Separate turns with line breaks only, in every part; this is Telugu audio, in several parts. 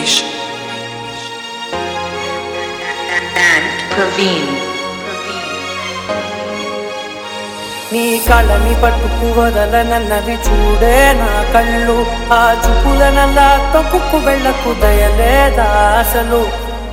Ritesh and Praveen.
నీ కళ్ళని పట్టుకు వదలనన్నవి చూడే నా కళ్ళు ఆ చూపులనల్లా తొక్కుకు వెళ్ళకు దయలేదా అసలు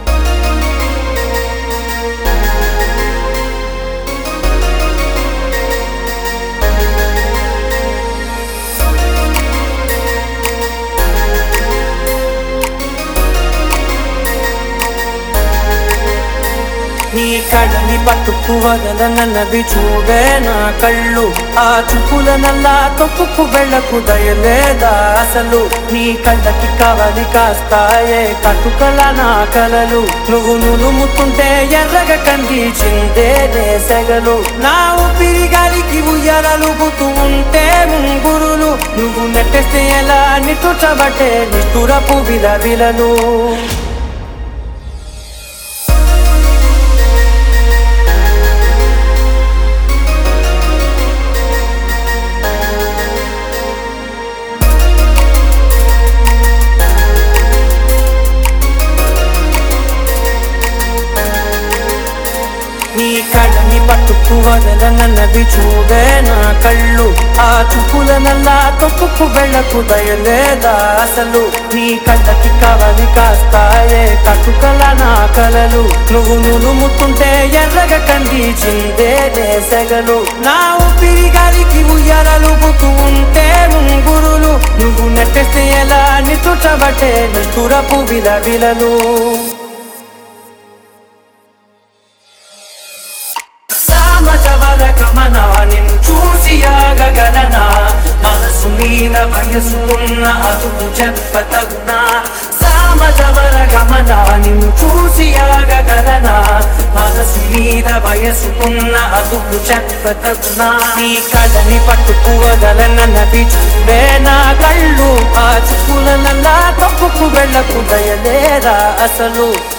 నీ కళ్ళని పట్టుకు వదలనన్నవి చూడే నా కళ్ళు ఆ చూపులనల్లా తొక్కుకు వెళ్ళకు దయలేదా అసలు నీ కళ్ళకి కవలి కాస్తాయే కట్టుకల నా కలలు నువ్వు నులుముతుంటే ఎర్రగ కందిచిందే సెగలు నా ఊపిరి గాలికి ఉయ్యాలలుగుతూ ఉంటే ముంగురులు నువ్వు నెట్టేస్తే ఎలా నిట్టుచబట్టే నిట్టురపు విలవిలలు నీ కళ్ళని పట్టుకు వదలనన్నవి చూడే నా కళ్ళు ఆ చూపులనల్లా తొక్కుకు వెళ్ళకు దయలేదా అసలు నీ కళ్ళకి కవలి కాస్తాయే కట్టుకల నా కలలు నువ్వు నులుముతుంటే ఎర్రగ కందిచిందే సెగలు నా ఊపిరి గాలికి ఉయ్యాలలుగుతూ ఉంటే ముంగురులు నువ్వు నెట్టేస్తే ఎలా నిట్టుచబట్టే నిట్టురపు విలవిలలు సామజవర గమన నిన్ను చూసి ఆగగలనా మనసు మీద వయసుకున్న అదుపు చెప్పతగునా సామజవర గమన నిన్ను చూసి ఆగగలనా మనసు మీద వయసుకున్న అదుపు చెప్పతగునా నీ కళ్ళని పట్టుకు వదలనన్నవి చూడే నా కళ్ళు ఆ చుక్కులనల్లా తప్పుకు వెళ్ళకు దయలేరా అసలు